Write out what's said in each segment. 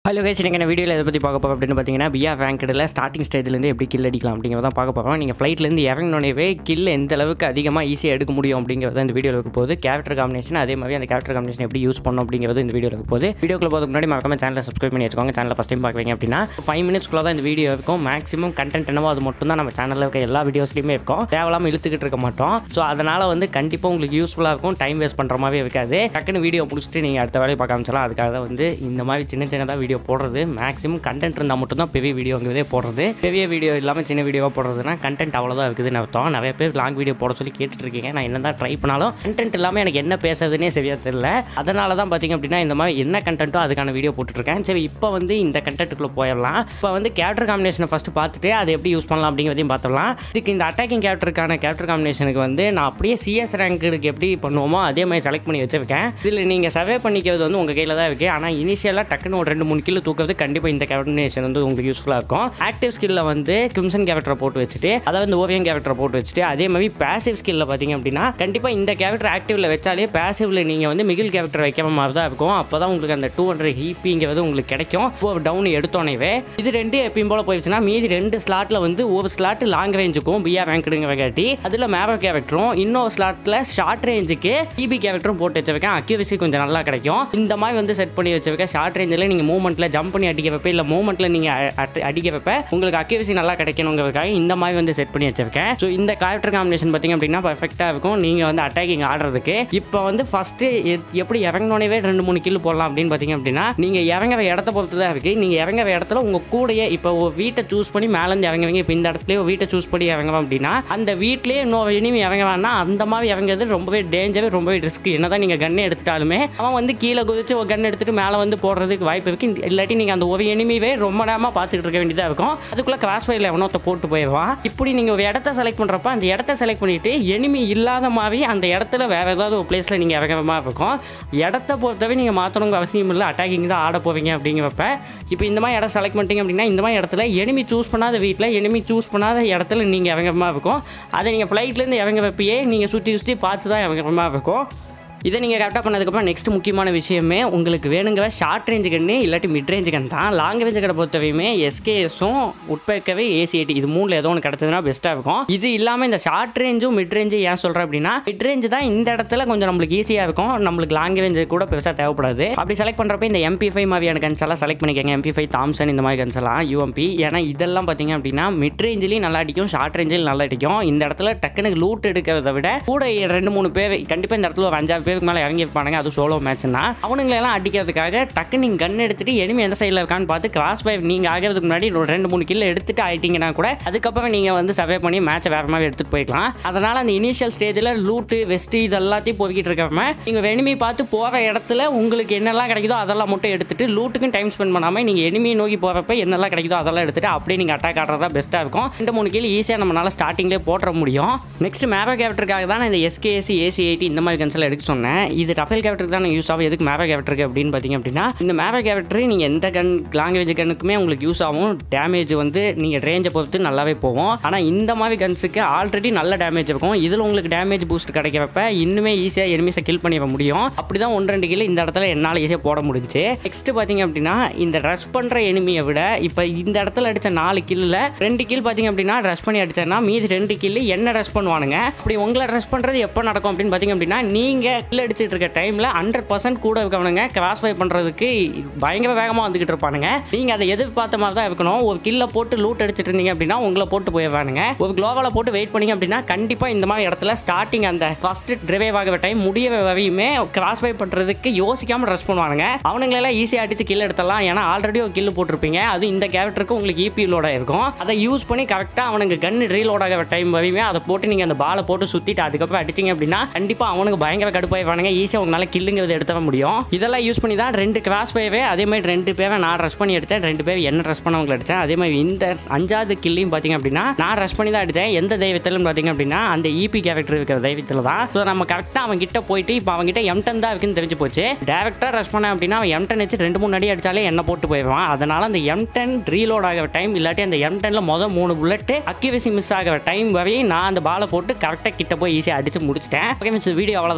hello case நீங்கள் என்ன வீடியோவில் எதை பற்றி பார்க்க போகிறோம் அப்படின்னு பார்த்தீங்கன்னா பிஆர் ரேங்கடில் ஸ்டார்டிங் ஸ்டேஜ்லேருந்து எப்படி கில் அடிக்கலாம் அப்படிங்கிறத பார்க்க போகிறோம் நீங்கள் ஃப்ளைட்லேருந்து இறங்கினோடனே கில் எந்த அளவுக்கு அதிகமாக ஈஸியாக எடுக்க முடியும் அப்படிங்கிறத இந்த வீடியோவில் இருக்க போகுது கேரக்டர் காம்பினேஷன் அதே மாதிரி அந்த கேரக்டர் காம்பினேஷன் எப்படி யூஸ் பண்ணணும் அப்படிங்கிறது இந்த வீடியோவில் இருக்க போகுது வீடியோக்குள்ள போகிறதுக்கு முன்னாடி மறக்காம சேனலை சப்ஸ்கிரைப் பண்ணி வச்சுக்கோங்க சேனலை ஃபஸ்ட் டைம் பார்க்குறீங்க அப்படின்னா ஃபைவ் மினிட்ஸ்க்குள்ள தான் இந்த வீடியோ இருக்கும் மேக்ஸிமம் கண்டென்ட் என்னவோ அது மட்டும் தான் நம்ம சேனலில் இருக்க எல்லா வீடியோஸ்லையுமே இருக்கும் தேவையில்லாமல் இழுத்துக்கிட்டு இருக்க மாட்டோம் ஸோ அதனால் வந்து கண்டிப்பாக உங்களுக்கு யூஸ்ஃபுல்லாக இருக்கும் டைம் வேஸ்ட் பண்ணுற மாதிரி இருக்காது டக்குன்னு வீடியோ முடிச்சுட்டு நீங்கள் அடுத்த வேலையை பார்க்க ஆரம்பிச்சலாம் அதுக்காக தான் வந்து இந்த மாதிரி சின்ன சின்னதாக வீடியோ போடுறது மேக்ஸிமம் கண்டென்ட் இருந்தால் மட்டும்தான் பெரிய வீடியோங்கிறதே போடுறது பெரிய வீடியோ இல்லாமல் சின்ன வீடியோவாக போடுறதுனா கண்டென்ட் அவ்வளோதான் இருக்குதுன்னு அர்த்தம் நிறைய பேர் லாங் வீடியோ போட சொல்லி கேட்டுட்டு இருக்கீங்க நான் என்ன தான் ட்ரை பண்ணாலும் கண்டென்ட் இல்லாமல் எனக்கு என்ன பேசுறதுனே சரியாக தெரியல அதனால தான் பார்த்தீங்க அப்படின்னா இந்த மாதிரி என்ன கண்டென்ட்டோ அதுக்கான வீடியோ போட்டுட்ருக்கேன் சரி இப்போ வந்து இந்த கண்டென்ட்டுக்குள்ளே போயிடலாம் இப்போ வந்து கேரக்டர் காம்பினேஷனை ஃபஸ்ட்டு பார்த்துட்டு அதை எப்படி யூஸ் பண்ணலாம் அப்படிங்கிறதையும் பார்த்துடலாம் இதுக்கு இந்த அட்டாக்கிங் கேரக்டருக்கான கேரக்டர் காம்பினேஷனுக்கு வந்து நான் அப்படியே சிஎஸ் ரேங்க்கு எப்படி பண்ணுவோமோ அதே மாதிரி செலக்ட் பண்ணி வச்சிருக்கேன் இதில் நீங்கள் சர்வே பண்ணிக்கிறது வந்து உங்கள் கையில் தான் இருக்குது ஆனால் இனிஷியலாக டக்குன்னு ஒரு ரெண்டு மூணு கிலோ தூக்கிறது கண்டிப்பாக இந்த காம்பினேஷன் வந்து உங்களுக்கு யூஸ்ஃபுல்லாக இருக்கும் ஆக்டிவ் ஸ்கில்ல வந்து கிம்சன் கேரக்டரை போட்டு வச்சுட்டு அதாவது இந்த ஓவியம் கேரக்டரை போட்டு வச்சுட்டு அதே மாதிரி பேசிவ் ஸ்கில்ல பார்த்தீங்க அப்படின்னா கண்டிப்பாக இந்த கேரக்டர் ஆக்டிவ்ல வச்சாலே பேசிவ்ல நீங்கள் வந்து மிகில் கேரக்டர் வைக்கிற மாதிரி தான் இருக்கும் அப்போ தான் உங்களுக்கு அந்த டூ ஹண்ட்ரட் ஹிபிங்கிறது உங்களுக்கு கிடைக்கும் ஒரு டவுன் எடுத்தோடனே இது ரெண்டு எப்பயும் போல போயிடுச்சுன்னா மீதி ரெண்டு ஸ்லாட்டில் வந்து ஒரு ஸ்லாட் லாங் ரேஞ்சுக்கும் பிஆர் ரேங்க்டுங்கிற காட்டி அதில் மேவோ கேரக்டரும் இன்னொரு ஸ்லாட்டில் ஷார்ட் ரேஞ்சுக்கு டிபி கேரக்டரும் போட்டு வச்சிருக்கேன் அக்யூரசி கொஞ்சம் நல்லா கிடைக்கும் இந்த மாதிரி வந்து செட் பண்ணி வச்சிருக்கேன் ஷார்ட் ரேஞ்சில் நீங்கள் மூவ்மெண்ட்டில் ஜம்ப் பண்ணி அடிக்க வைப்ப இல்லை மூவ்மெண்ட்டில் நீங்கள் அடிக்க வைப்ப உங்களுக்கு அக்யூரசி நல்லா கிடைக்கணுங்கிறதுக்காக இந்த மாதிரி வந்து செட் பண்ணி வச்சிருக்கேன் ஸோ இந்த கேரக்டர் காம்பினேஷன் பார்த்தீங்க அப்படின்னா பர்ஃபெக்டாக இருக்கும் நீங்கள் வந்து அட்டாக்கிங் ஆடுறதுக்கு இப்போ வந்து ஃபஸ்ட்டு எப்படி இறங்கினோடனே ரெண்டு மூணு கில் போடலாம் அப்படின்னு பார்த்தீங்க அப்படின்னா நீங்கள் இறங்குற இடத்த பொறுத்து தான் இருக்குது நீங்கள் இறங்குற இடத்துல உங்கள் கூடயே இப்போ ஒரு வீட்டை சூஸ் பண்ணி மேலேருந்து இறங்குவீங்க இப்போ இந்த இடத்துலயே ஒரு வீட்டை சூஸ் பண்ணி இறங்குறோம் அப்படின்னா அந்த வீட்லேயே இன்னொரு இனிமே இறங்க வேணாம் அந்த மாதிரி இறங்குறது ரொம்பவே டேஞ்சர் ரொம்பவே ரிஸ்க் என்னதான் நீங்கள் கன்னை எடுத்துட்டாலுமே அவன் வந்து கீழே குதிச்சு ஒரு கன் எடுத்துட்டு மேலே வந்து போடுறதுக்கு வாய்ப்பு இருக்கு இல்லாட்டி நீங்கள் அந்த ஒரு எனிமிவே ரொம்ப நேரமாக பார்த்துட்டு இருக்க வேண்டியதாக இருக்கும் அதுக்குள்ளே கிராஸ் ஃபயரில் எவனோத்த போட்டு போயிடுவான் இப்படி நீங்கள் ஒரு இடத்த செலக்ட் பண்ணுறப்ப அந்த இடத்த செலக்ட் பண்ணிட்டு எனிமி இல்லாத மாதிரி அந்த இடத்துல வேற ஏதாவது ஒரு பிளேஸில் நீங்கள் இறங்குற மாதிரி இருக்கும் இடத்த பொறுத்தவரை நீங்கள் மாற்றணுங்க அவசியம் இல்லை அட்டாக்கிங் தான் ஆட போவீங்க அப்படிங்கிறப்ப இப்போ இந்த மாதிரி இடம் செலக்ட் பண்ணிட்டீங்க அப்படின்னா இந்த மாதிரி இடத்துல எனிமி சூஸ் பண்ணாத வீட்டில் எனிமி சூஸ் பண்ணாத இடத்துல நீங்கள் இறங்குற மாதிரி இருக்கும் அதை நீங்கள் ஃப்ளைட்லேருந்து இறங்க வைப்பையே நீங்கள் சுற்றி சுற்றி பார்த்து தான் இறங்குற மாதிரி இருக்கும் இதை நீங்கள் கரெக்டாக பண்ணதுக்கப்புறம் நெக்ஸ்ட் முக்கியமான விஷயமே உங்களுக்கு வேணுங்கிற ஷார்ட் ரேஞ்சு கன்று இல்லாட்டி மிட் ரேஞ்சு கன் தான் லாங் ரேஞ்சு கடை பொறுத்தவையுமே எஸ்கேஎஸும் உட்பேக்கவே ஏசிஐடி இது மூணில் ஏதோ ஒன்று கிடச்சதுன்னா பெஸ்ட்டாக இருக்கும் இது இல்லாமல் இந்த ஷார்ட் ரேஞ்சும் மிட் ரேஞ்சு ஏன் சொல்கிறேன் அப்படின்னா மிட் ரேஞ்சு தான் இந்த இடத்துல கொஞ்சம் நம்மளுக்கு ஈஸியாக இருக்கும் நம்மளுக்கு லாங் ரேஞ்சு கூட பெருசாக தேவைப்படாது அப்படி செலக்ட் பண்ணுறப்ப இந்த எம்பி ஃபைவ் மாதிரியான கன்ஸ் எல்லாம் செலக்ட் பண்ணிக்கோங்க எம்பி ஃபைவ் தாம்சன் இந்த மாதிரி கன்ஸ் எல்லாம் யூஎம்பி ஏன்னா இதெல்லாம் பார்த்தீங்க அப்படின்னா மிட் ரேஞ்சிலையும் நல்லா அடிக்கும் ஷார்ட் ரேஞ்சிலும் நல்லா அடிக்கும் இந்த இடத்துல டக்குனு லூட் எடுக்கிறத விட கூட ரெண்டு மூணு பேர் கண்டிப்பாக இந்த இடத்துல ஒரு அஞ்சாறு பேருக்கு மேலே இறங்கி இருப்பானுங்க அது சோலோ மேட்ச்னா அவனுங்களெல்லாம் அடிக்கிறதுக்காக டக்கு நீங்கள் கன் எடுத்துட்டு எனிமி எந்த சைடில் இருக்கான்னு பார்த்து கிராஸ் ஃபைவ் நீங்கள் ஆகிறதுக்கு முன்னாடி ஒரு ரெண்டு மூணு கிலோ எடுத்துட்டு ஆயிட்டீங்கன்னா கூட அதுக்கப்புறம் நீங்கள் வந்து சர்வே பண்ணி மேட்சை வேற மாதிரி எடுத்துகிட்டு போய்க்கலாம் அதனால் அந்த இனிஷியல் ஸ்டேஜில் லூட்டு வெஸ்ட்டு இது எல்லாத்தையும் போய்கிட்டு இருக்காம நீங்கள் எனிமி பார்த்து போகிற இடத்துல உங்களுக்கு என்னெல்லாம் கிடைக்குதோ அதெல்லாம் மட்டும் எடுத்துட்டு லூட்டுக்கும் டைம் ஸ்பெண்ட் பண்ணாமல் நீங்கள் எனிமி நோக்கி போகிறப்ப என்னெல்லாம் கிடைக்குதோ அதெல்லாம் எடுத்துட்டு அப்படியே நீங்கள் அட்டாக் ஆடுறதா பெஸ்ட்டாக இருக்கும் ரெண்டு மூணு கீழே ஈஸியாக நம்மளால ஸ்டார்டிங்லேயே போட்டுற முடியும் நெக்ஸ்ட் மேரோ கேரக்டருக்காக தான் நான் இந்த எஸ்கேஎஸ்சி ஏசி எயிட்டி இந்த மாதிரி கன்சல் எடுக்க சொன்னேன் இது ரஃபேல் கேரக்டருக்கு தான் யூஸ் ஆகும் எதுக்கு மேரோ கேரக்டருக்கு அப்படின்னு பார்த்தீங்க அப்படின்னா இந்த மேரோ கேரக்டர் நீங்கள் எந்த கன் லாங்குவேஜ் கன்னுக்குமே உங்களுக்கு யூஸ் ஆகும் டேமேஜ் வந்து நீங்கள் ரேஞ்சை பொறுத்து நல்லாவே போகும் ஆனால் இந்த மாதிரி கன்ஸுக்கு ஆல்ரெடி நல்ல டேமேஜ் இருக்கும் இதில் உங்களுக்கு டேமேஜ் பூஸ்ட் கிடைக்கிறப்ப இன்னுமே ஈஸியாக எனிமிஸை கில் பண்ணிட முடியும் அப்படி தான் ஒன்று ரெண்டு கிலோ இந்த இடத்துல என்னால் ஈஸியாக போட முடிஞ்சு நெக்ஸ்ட் பார்த்தீங்க அப்படின்னா இந்த ரஷ் பண்ணுற எனிமியை விட இப்போ இந்த இடத்துல அடித்த நாலு கில்லில் ரெண்டு கில் பார்த்தீங்க அப்படின்னா ரஷ் பண்ணி அடிச்சேன்னா மீதி ரெண்டு கில்லு என்ன ரஷ் பண்ணுவானுங்க அப்படி உங்களை ரஷ் பண்ணுறது எப்போ நடக்கும் அப்படின்னு பார்த்தீங்க அப்படின்னா நீங்கள் கில் அடிச்சிட்டு இருக்க டைமில் ஹண்ட்ரட் பர்சன்ட் கூட இருக்கவனுங்க கிராஸ் ஃபை பண்ணுறதுக்கு பயங்கர வேகமாக வந்துக்கிட்டு இருப்பானுங்க நீங்கள் அதை எதிர்பார்த்த மாதிரி தான் இருக்கணும் ஒரு கில்ல போட்டு லூட் அடிச்சிட்டு இருந்தீங்க அப்படின்னா உங்களை போட்டு போயிடுவானுங்க ஒரு குளோவால் போட்டு வெயிட் பண்ணீங்க அப்படின்னா கண்டிப்பாக இந்த மாதிரி இடத்துல ஸ்டார்டிங் அந்த ஃபர்ஸ்ட் டிரைவ் ஆகிற டைம் முடிய வரையுமே கிராஸ் ஃபை பண்ணுறதுக்கு யோசிக்காமல் ரஷ் பண்ணுவானுங்க அவனுங்களெல்லாம் ஈஸியாக அடிச்சு கில் எடுத்துடலாம் ஏன்னா ஆல்ரெடி ஒரு கில் போட்டிருப்பீங்க அது இந்த கேரக்டருக்கு உங்களுக்கு இபி லோட இருக்கும் அதை யூஸ் பண்ணி கரெக்டாக அவனுக்கு கன் ரீலோட் ஆகிற டைம் வரையுமே அதை போட்டு நீங்கள் அந்த பாலை போட்டு சுற்றிட்டு அதுக்கப்புறம் அடிச்சிங்க அப்படின்னா கண்டிப்பாக அவனுக்கு பயங்கர கடுப்பாயிடுவானுங்க ஈஸியாக உங்களால் கில்லுங்கிறது எடுத்துட முடியும் இதெல்லாம் யூஸ் பண்ணி தான் ரெண்டு கிராஸ் ஃபைவே அதே மாதிரி ரெண்டு பேரை நான் ரஷ் பண்ணி எடுத்தேன் ரெண்டு பேர் என்ன ரஷ் பண்ணவங்களை அடித்தேன் அதே மாதிரி இந்த அஞ்சாவது கில்லையும் பார்த்தீங்க அப்படின்னா நான் ரஷ் பண்ணி தான் அடித்தேன் எந்த தெய்வத்திலும் பார்த்தீங்க அப்படின்னா அந்த இபி கேரக்டர் இருக்கிற தெய்வத்தில் தான் ஸோ நம்ம கரெக்டாக அவன் கிட்ட போயிட்டு இப்போ அவன் கிட்ட எம்டன் தான் இருக்குன்னு தெரிஞ்சு போச்சு டேரக்டாக ரஷ் பண்ணேன் அப்படின்னா அவன் எம்டன் வச்சு ரெண்டு மூணு அடி அடிச்சாலே என்ன போட்டு போயிடுவான் அதனால அந்த எம்டன் ரீலோட் ஆகிற டைம் இல்லாட்டி அந்த எம்டனில் மொதல் மூணு புல்லட்டு அக்யூரசி மிஸ் ஆகிற டைம் வரையும் நான் அந்த பாலை போட்டு கரெக்டாக கிட்ட போய் ஈஸியாக அடிச்சு முடிச்சிட்டேன் ஓகே மிஸ் வீடியோ அவ்வளோதான் இனிஷியல்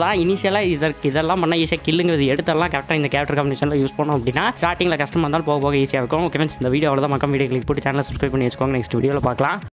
இனிஷியலாக இதற்கு இதெல்லாம் பண்ணால் ஈஸியாக கில்லுங்கிறது எடுத்தெல்லாம் கரெக்டாக இந்த கேரக்டர் காம்பினேஷனில் யூஸ் பண்ணோம் அப்படின்னா ஸ்டார்டிங்கில் கஷ்டமாக இருந்தாலும் போக போக ஈஸியாக இருக்கும் ஓகே ஃப்ரெண்ட்ஸ் இந்த வீடியோ அவ்வளோதான் மக்கள் வீடியோ கிளிக் போட்டு சேனலை சப்ஸ்கிரைப் பண்ணி வச்சுக்கோங்க நெக்ஸ்ட் வீடியோவில் பார்க்கலாம்